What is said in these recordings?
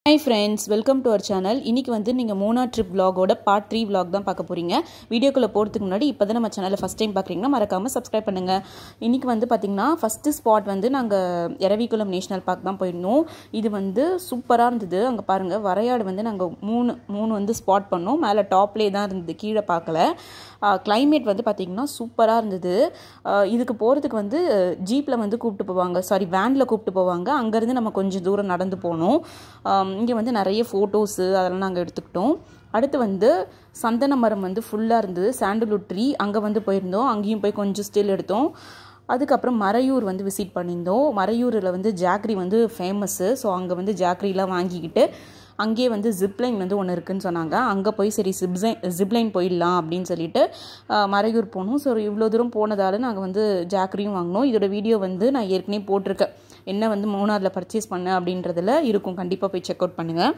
hi friends welcome to our channel இன்றைக்கி வந்து நீங்கள் மூணா ட்ரிப் vlogோட பார்ட் த்ரீ vlog தான் பார்க்க போகிறீங்க வீடியோக்குள்ளே போகிறதுக்கு முன்னாடி இப்போ தான் நம்ம சேனலை ஃபஸ்ட் டைம் பார்க்குறீங்கன்னா மறக்காமல் சப்ஸ்கிரைப் பண்ணுங்கள் இன்றைக்கி வந்து பார்த்திங்கன்னா ஃபஸ்ட்டு ஸ்பாட் வந்து நாங்கள் எரவிக்குளம் நேஷனல் பார்க் தான் போயிருந்தோம் இது வந்து சூப்பராக இருந்தது அங்கே பாருங்கள் வரையாடு வந்து நாங்கள் மூணு மூணு வந்து ஸ்பாட் பண்ணோம் மேலே டாப்லேயே தான் இருந்தது கீழே பார்க்கல கிளைமேட் வந்து பார்த்திங்கன்னா சூப்பராக இருந்தது ஆஹ் இதுக்கு போகிறதுக்கு வந்து ஜீப்பில் வந்து கூப்பிட்டு போவாங்க சாரி வேனில் கூப்பிட்டு போவாங்க அங்கேருந்து நம்ம கொஞ்சம் தூரம் நடந்து போனோம் இங்கே வந்து நிறைய ஃபோட்டோஸு அதெல்லாம் நாங்கள் எடுத்துக்கிட்டோம் அடுத்து வந்து சந்தன மரம் வந்து ஃபுல்லாக இருந்தது சாண்டல்வுட் ட்ரீ அங்கே வந்து போயிருந்தோம் அங்கேயும் போய் கொஞ்சம் ஸ்டில் எடுத்தோம் அதுக்கப்புறம் மறையூர் வந்து விசிட் பண்ணியிருந்தோம் மறையூரில் வந்து ஜாக்ரி வந்து ஃபேமஸ்ஸு ஸோ அங்கே வந்து ஜாக்ரிலாம் வாங்கிக்கிட்டு அங்கேயே வந்து ஜிப்லைன் வந்து ஒன்று இருக்குன்னு சொன்னாங்க அங்கே போய் சரி ஜிப்லைன் ஜிப்லைன் போயிடலாம் அப்படின்னு சொல்லிட்டு ஆஹ், மறையூர் போனோம் ஸோ இவ்வளோ தூரம் போனதால் நாங்கள் வந்து ஜாக்ரியும் வாங்கினோம் இதோட வீடியோ வந்து நான் ஏற்கனவே போட்டிருக்கேன் என்ன வந்து மூணாரில் பர்ச்சேஸ் பண்ணேன் அப்படின்றதுல இருக்கும் கண்டிப்பாக போய் செக் அவுட் பண்ணுங்கள்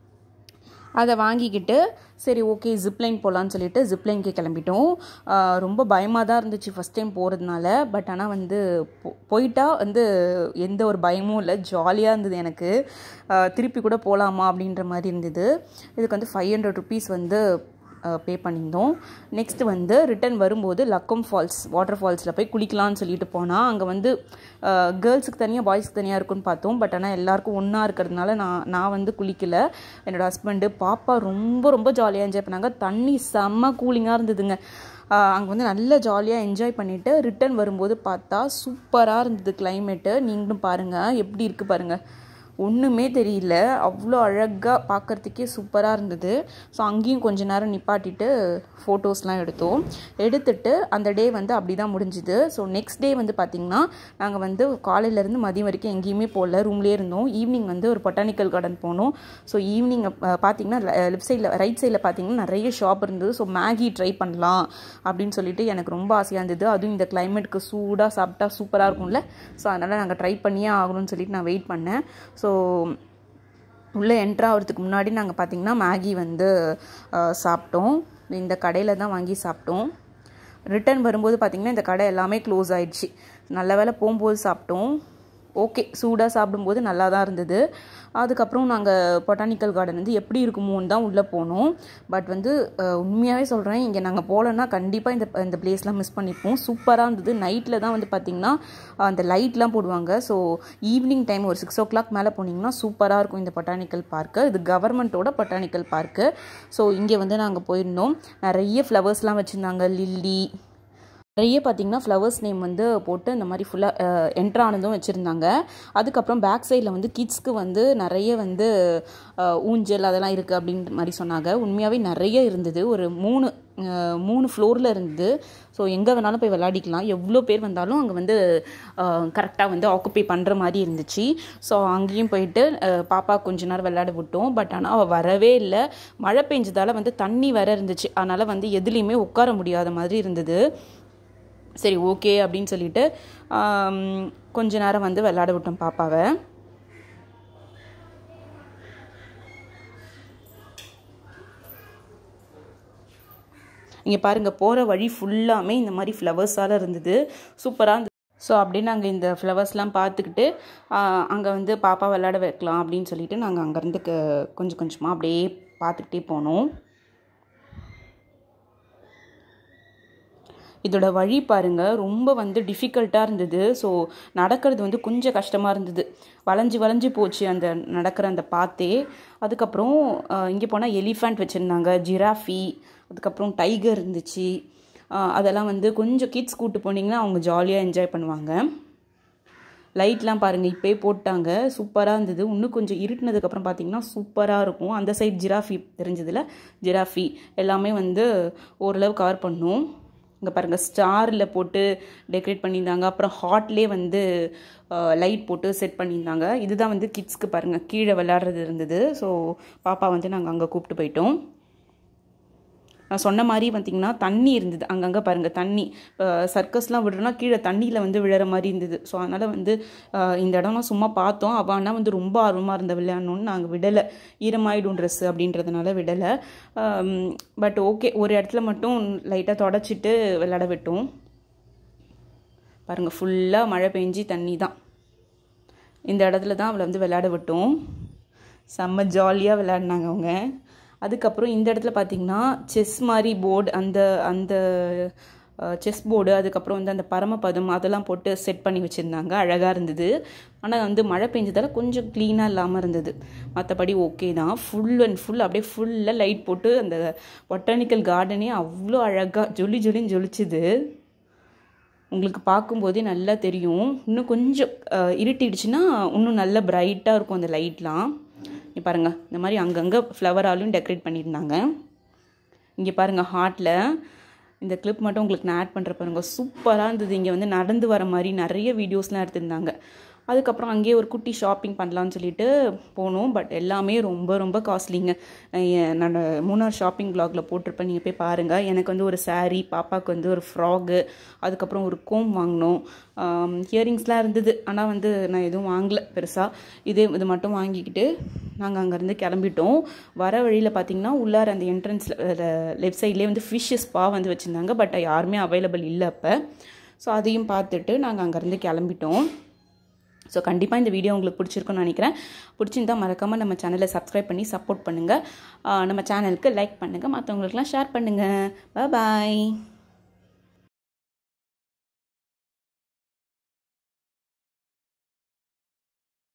அதை வாங்கிக்கிட்டு சரி ஓகே ஜிப்லைன் போகலான்னு சொல்லிட்டு ஜிப்லைனுக்கு கிளம்பிட்டோம் ஆஹ் ரொம்ப பயமாக தான் இருந்துச்சு ஃபஸ்ட் டைம் போகிறதுனால பட் ஆனால் வந்து போ போயிட்டா வந்து எந்த ஒரு பயமும் இல்லை ஜாலியாக இருந்தது எனக்கு ஆஹ் திருப்பி கூட போகலாமா அப்படின்ற மாதிரி இருந்தது இதுக்கு வந்து ஃபைவ் ஹண்ட்ரட் ருபீஸ் வந்து பே பண்ணியிருந்தோம் நெக்ஸ்ட் வந்து ரிட்டர்ன் வரும்போது லக்கம் ஃபால்ஸ் வாட்டர் ஃபால்ஸில் போய் குளிக்கலாம்னு சொல்லிட்டு போனால் அங்கே வந்து கேர்ள்ஸுக்கு தனியாக பாய்ஸ்க்கு தனியாக இருக்குன்னு பார்த்தோம் பட் ஆனால் எல்லாருக்கும் ஒன்றா இருக்கிறதுனால நான் நான் வந்து குளிக்கல என்னோடய ஹஸ்பண்டு பாப்பா ரொம்ப ரொம்ப ஜாலியாக என்ஜாய் பண்ணாங்க தண்ணி செம்ம கூலிங்காக இருந்ததுங்க அங்கே வந்து நல்ல ஜாலியாக என்ஜாய் பண்ணிவிட்டு ரிட்டர்ன் வரும்போது பார்த்தா சூப்பராக இருந்தது கிளைமேட்டு நீங்களும் பாருங்கள் எப்படி இருக்குது பாருங்கள் ஒன்றுமே தெரியல அவ்வளோ அழகாக பார்க்குறதுக்கே சூப்பராக இருந்தது ஸோ அங்கேயும் கொஞ்ச நேரம் நிப்பாட்டிட்டு ஃபோட்டோஸ்லாம் எடுத்தோம் எடுத்துட்டு அந்த டே வந்து அப்படி தான் முடிஞ்சுது ஸோ நெக்ஸ்ட் டே வந்து பார்த்திங்கன்னா நாங்கள் வந்து காலையிலேருந்து மதியம் வரைக்கும் எங்கேயுமே போகல ரூம்லேயே இருந்தோம் ஈவினிங் வந்து ஒரு பொட்டானிக்கல் கார்டன் போனோம் ஸோ ஈவினிங் பார்த்தீங்கன்னா லெஃப்ட் சைடில் ரைட் சைடில் பார்த்தீங்கன்னா நிறைய ஷாப் இருந்தது ஸோ மேகி ட்ரை பண்ணலாம் அப்படின்னு சொல்லிட்டு எனக்கு ரொம்ப ஆசையாக இருந்தது அதுவும் இந்த கிளைமேட்டுக்கு சூடாக சாப்பிட்டா சூப்பராக இருக்கும்ல ஸோ அதனால் நாங்கள் ட்ரை பண்ணியே ஆகணும்னு சொல்லிட்டு நான் வெயிட் பண்ணேன் ஸோ உள்ளே என்ட்ரு ஆகிறதுக்கு முன்னாடி நாங்கள் பார்த்தீங்கன்னா மேகி வந்து அஹ், சாப்பிட்டோம் இந்த கடையில் தான் வாங்கி சாப்பிட்டோம் ரிட்டர்ன் வரும்போது பார்த்திங்கன்னா இந்த கடை எல்லாமே க்ளோஸ் ஆயிடுச்சு நல்ல வேளை போகும்போது சாப்பிட்டோம் ஓகே சூடாக சாப்பிடும்போது நல்லா தான் இருந்தது அதுக்கப்புறம் நாங்கள் பொட்டானிக்கல் கார்டன் வந்து எப்படி இருக்குமோன்னு தான் உள்ளே போனோம் பட் வந்து அஹ், உண்மையாகவே சொல்கிறேன் இங்கே நாங்கள் போகலன்னா கண்டிப்பாக இந்த இந்த பிளேஸ்லாம் மிஸ் பண்ணிப்போம் சூப்பராக இருந்தது நைட்டில் தான் வந்து பார்த்திங்கன்னா அந்த லைட்லாம் போடுவாங்க ஸோ ஈவினிங் டைம் ஒரு சிக்ஸ் ஓ கிளாக் மேலே போனீங்கன்னா சூப்பராக இருக்கும் இந்த பொட்டானிக்கல் பார்க்கு இது கவர்மெண்ட்டோட பொட்டானிக்கல் பார்க்கு ஸோ இங்கே வந்து நாங்கள் போயிருந்தோம் நிறைய ஃப்ளவர்ஸ்லாம் வச்சுருந்தாங்க லில்லி நிறைய பார்த்தீங்கன்னா ஃப்ளவர்ஸ் நேம் வந்து போட்டு இந்த மாதிரி ஃபுல்லாக என்ட்ரு ஆனதும் வச்சுருந்தாங்க அதுக்கப்புறம் பேக் சைடில் வந்து கிட்ஸ்க்கு வந்து நிறைய வந்து அஹ், ஊஞ்சல் அதெல்லாம் இருக்குது அப்படின்ற மாதிரி சொன்னாங்க உண்மையாகவே நிறைய இருந்தது ஒரு மூணு அஹ், மூணு ஃப்ளோரில் இருந்தது ஸோ எங்கே வேணாலும் போய் விளையாடிக்கலாம் எவ்வளோ பேர் வந்தாலும் அங்கே வந்து கரெக்டாக வந்து ஆக்குப்பை பண்ணுற மாதிரி இருந்துச்சு ஸோ அங்கேயும் போயிட்டு அஹ், பாப்பா கொஞ்ச நேரம் விளையாட விட்டோம் பட் ஆனால் அவள் வரவே இல்லை மழை பெஞ்சதால் வந்து தண்ணி வேற இருந்துச்சு அதனால் வந்து எதுலேயுமே உட்கார முடியாத மாதிரி இருந்தது சரி ஓகே அப்படின்னு சொல்லிட்டு ஆம், கொஞ்ச நேரம் வந்து விளையாட விட்டோம் பாப்பாவை இங்கே பாருங்கள் போகிற வழி ஃபுல்லாமே இந்த மாதிரி ஃப்ளவர்ஸால் இருந்தது சூப்பராக இருந்தது ஸோ அப்படியே நாங்கள் இந்த ஃப்ளவர்ஸ்லாம் பார்த்துக்கிட்டு அங்கே வந்து பாப்பா விளையாட வைக்கலாம் அப்படின்னு சொல்லிட்டு நாங்கள் அங்கேருந்து க- கொஞ்சம் கொஞ்சமாக அப்படியே பார்த்துக்கிட்டே போனோம் இதோட வழி பாருங்க ரொம்ப வந்து டிஃபிகல்ட்டாக இருந்தது ஸோ நடக்கிறது வந்து கொஞ்சம் கஷ்டமாக இருந்தது வளைஞ்சு வளைஞ்சு போச்சு அந்த நடக்கிற அந்த பாத்தே அதுக்கப்புறம் இங்கே போனால் எலிஃபண்ட் வச்சுருந்தாங்க ஜிராஃபி அதுக்கப்புறம் டைகர் இருந்துச்சு அஹ், அதெல்லாம் வந்து கொஞ்சம் கிட்ஸ் கூட்டு போனீங்கன்னா அவங்க ஜாலியாக என்ஜாய் பண்ணுவாங்க லைட்லாம் பாருங்கள் இப்போயே போட்டாங்க சூப்பராக இருந்தது இன்னும் கொஞ்சம் இருட்டினதுக்கப்புறம் பார்த்தீங்கன்னா சூப்பராக இருக்கும் அந்த சைட் ஜிராஃபி தெரிஞ்சதில் ஜிராஃபி எல்லாமே வந்து ஓரளவு கவர் பண்ணும் இங்கே பாருங்கள் ஸ்டாரில் போட்டு டெக்கரேட் பண்ணியிருந்தாங்க அப்புறம் ஹாட்லேயே வந்து லைட் போட்டு செட் பண்ணியிருந்தாங்க இதுதான் வந்து கிட்ஸ்க்கு பாருங்கள் கீழே விளையாடுறது இருந்தது ஸோ பாப்பா வந்து நாங்கள் அங்கே கூப்பிட்டு போயிட்டோம் நான் சொன்ன மாதிரி பார்த்தீங்கன்னா தண்ணி இருந்தது அங்கங்கே பாருங்கள் தண்ணி சர்க்கஸ்லாம் விடுறோன்னா கீழே தண்ணியில் வந்து விழுற மாதிரி இருந்தது ஸோ அதனால் வந்து அஹ், இந்த இடம்லாம் சும்மா பார்த்தோம் அவள் ஆனால் வந்து ரொம்ப ஆர்வமாக இருந்த விளையாடணும்னு நாங்கள் விடலை ஈரமாயிடும் ட்ரெஸ்ஸு அப்படின்றதுனால விடலை பட் ஓகே ஒரு இடத்துல மட்டும் லைட்டாக தொடச்சிட்டு விளையாட விட்டோம் பாருங்கள் ஃபுல்லாக மழை பெஞ்சி தண்ணி தான் இந்த இடத்துல தான் அவளை வந்து விளையாட விட்டோம் செம்ம ஜாலியாக விளையாடினாங்க அவங்க அதுக்கப்புறம் இந்த இடத்துல பார்த்தீங்கன்னா செஸ் மாதிரி போர்டு அந்த அந்த செஸ் போர்டு அதுக்கப்புறம் வந்து அந்த பரமபதம் அதெல்லாம் போட்டு செட் பண்ணி வச்சுருந்தாங்க அழகாக இருந்தது ஆனால் வந்து மழை பெஞ்சதால் கொஞ்சம் க்ளீனாக இல்லாமல் இருந்தது மற்றபடி ஓகே தான் ஃபுல் அண்ட் ஃபுல் அப்படியே ஃபுல்லாக லைட் போட்டு அந்த பொட்டானிக்கல் கார்டனே அவ்வளோ அழகாக ஜொலி ஜொலின்னு ஜொலிச்சுது உங்களுக்கு பார்க்கும்போதே நல்லா தெரியும் இன்னும் கொஞ்சம் இருட்டிடுச்சுன்னா இன்னும் நல்லா பிரைட்டாக இருக்கும் அந்த லைட்லாம் இங்கே பாருங்கள் இந்த மாதிரி அங்கங்கே ஃப்ளவராலும் டெக்கரேட் பண்ணியிருந்தாங்க இங்கே பாருங்கள் ஹார்ட்டில் இந்த கிளிப் மட்டும் உங்களுக்கு நான் ஆட் பண்ணுற பாருங்க சூப்பராக இருந்தது இங்கே வந்து நடந்து வர மாதிரி நிறைய வீடியோஸ்லாம் எடுத்திருந்தாங்க அதுக்கப்புறம் அங்கேயே ஒரு குட்டி ஷாப்பிங் பண்ணலான்னு சொல்லிட்டு போனோம் பட் எல்லாமே ரொம்ப ரொம்ப காஸ்ட்லிங்க நான் மூணார் ஷாப்பிங் பிளாகில் போட்டிருப்பேன் நீங்கள் போய் பாருங்கள் எனக்கு வந்து ஒரு சாரீ பாப்பாவுக்கு வந்து ஒரு ஃப்ராகு அதுக்கப்புறம் ஒரு கோம் வாங்கினோம் இயரிங்ஸ்லாம் இருந்தது ஆனால் வந்து நான் எதுவும் வாங்கலை பெருசாக இதே இது மட்டும் வாங்கிக்கிட்டு நாங்கள் அங்கேருந்து கிளம்பிட்டோம் வர வழியில் பார்த்தீங்கன்னா உள்ளார அந்த என்ட்ரன்ஸில் லெஃப்ட் சைட்லேயே வந்து ஃபிஷ் ஸ்பா வந்து வச்சுருந்தாங்க பட் யாருமே அவைலபிள் இல்லை அப்போ ஸோ அதையும் பார்த்துட்டு நாங்கள் அங்கேருந்து கிளம்பிட்டோம் ஸோ கண்டிப்பாக இந்த வீடியோ உங்களுக்கு பிடிச்சிருக்குன்னு நினைக்கிறேன் பிடிச்சிருந்தா மறக்காமல் நம்ம சேனலை சப்ஸ்கிரைப் பண்ணி சப்போர்ட் பண்ணுங்கள் நம்ம சேனலுக்கு லைக் பண்ணுங்கள் மற்றவங்களுக்குலாம் ஷேர் பண்ணுங்கள் பாய்